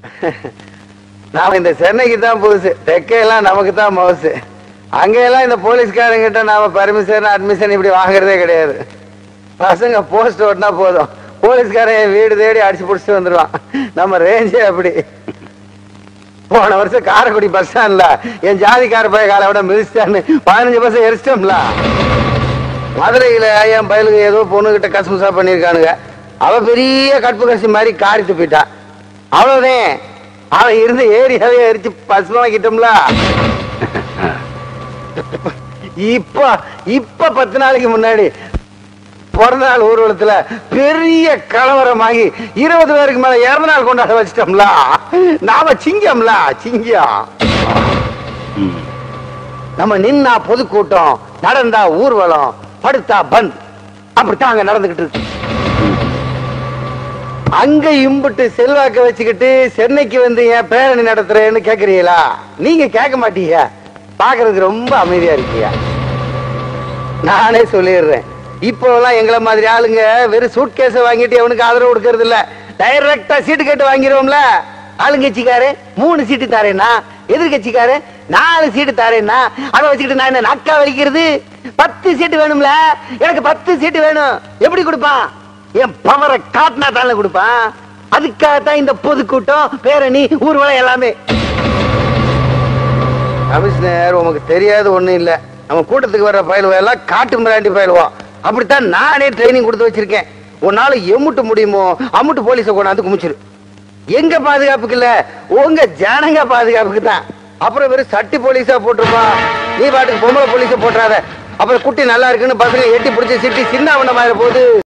நாம இந்த சென்னைக்கு தான் புதுசு தெக்கையெல்லாம் நமக்கு தான் மவுசு அங்கெல்லாம் இந்த போலீஸ்காரங்கிட்ட நாம பர்மிஷன் அட்மிஷன் இப்படி வாங்குறதே கிடையாது பசங்க போஸ்ட் ஓட்டினா போதும் போலீஸ்காரன் என் வீடு தேடி அடிச்சு புடிச்சிட்டு வந்துருவான் நம்ம ரேஞ்சே அப்படி போன வருஷம் காரைக்குடி பஸ் ஸ்டாண்ட்ல என் ஜாதிக்கார பைய காலை விட மிதிச்சிட்டான்னு பதினஞ்சு பஸ் எரிச்சிட்டோம்ல மதுரையில என் பயலுக்கு ஏதோ பொண்ணுகிட்ட கசமுசா பண்ணிருக்கானுங்க அவ பெரிய கற்பு கசி மாதிரி காரி துப்பிட்டான் அவ்வளவுதான் அவன் இருந்த ஏரியாவே எரிச்சு பசுமாக்கிட்டோம்ல இப்ப இப்ப பத்து நாளைக்கு முன்னாடி பிறந்த நாள் ஊர்வலத்துல பெரிய கலவரமாகி இருபது பேருக்கு மேல இறந்த நாள் கொண்டாட வச்சிட்டோம்ல நாம சிங்கம்ல சிங்கம் நம்ம நின்னா பொதுக்கூட்டம் நடந்தா ஊர்வலம் படுத்தா பந்த் அப்படித்தான் அங்க நடந்துகிட்டு இருக்கு அங்க இம்புட்டு செல்வாக்க வச்சுக்கிட்டு சென்னைக்கு வந்து ஏன் பேரணி நடத்துறேன்னு கேக்குறீங்களா நீங்க கேட்க மாட்டீங்க பாக்குறதுக்கு ரொம்ப அமைதியா இருக்கீங்க நானே சொல்லிடுறேன் இப்போ எல்லாம் எங்களை மாதிரி ஆளுங்க வெறும் சூட் கேஸ வாங்கிட்டு எவனுக்கு ஆதரவு கொடுக்கறது இல்ல டைரக்டா சீட்டு கேட்டு வாங்கிடுவோம்ல ஆளுங்கட்சிக்காரு மூணு சீட்டு தாரேன்னா எதிர்கட்சிக்காரு நாலு சீட்டு தாரேன்னா அதை வச்சுக்கிட்டு நான் என்ன நக்கா வலிக்கிறது பத்து சீட்டு வேணும்ல எனக்கு பத்து சீட்டு வேணும் எப்படி கொடுப்பான் என் பவரை காட்டினா தானே கொடுப்பான் அதுக்காகத்தான் இந்த பொதுக்கூட்டம் பேரணி ஊர்வலம் எல்லாமே கமிஷனர் உமக்கு தெரியாது ஒண்ணும் இல்ல நம்ம கூட்டத்துக்கு வர்ற பயிலுவா எல்லாம் காட்டு மிராண்டி பயிலுவோம் அப்படித்தான் நானே ட்ரைனிங் கொடுத்து வச்சிருக்கேன் உன்னால எம்முட்டு முடியுமோ அம்முட்டு போலீஸை கொண்டாந்து குமிச்சிரு எங்க பாதுகாப்புக்கு இல்ல உங்க ஜனங்க பாதுகாப்புக்கு தான் அப்புறம் வெறும் சட்டி போலீஸா போட்டுருப்பா நீ பாட்டுக்கு பொம்பளை போலீஸை போட்டுறாத அப்புறம் குட்டி நல்லா இருக்குன்னு பசங்க எட்டி பிடிச்சி சிட்டி சின்ன பண்ண மாதிரி போகுது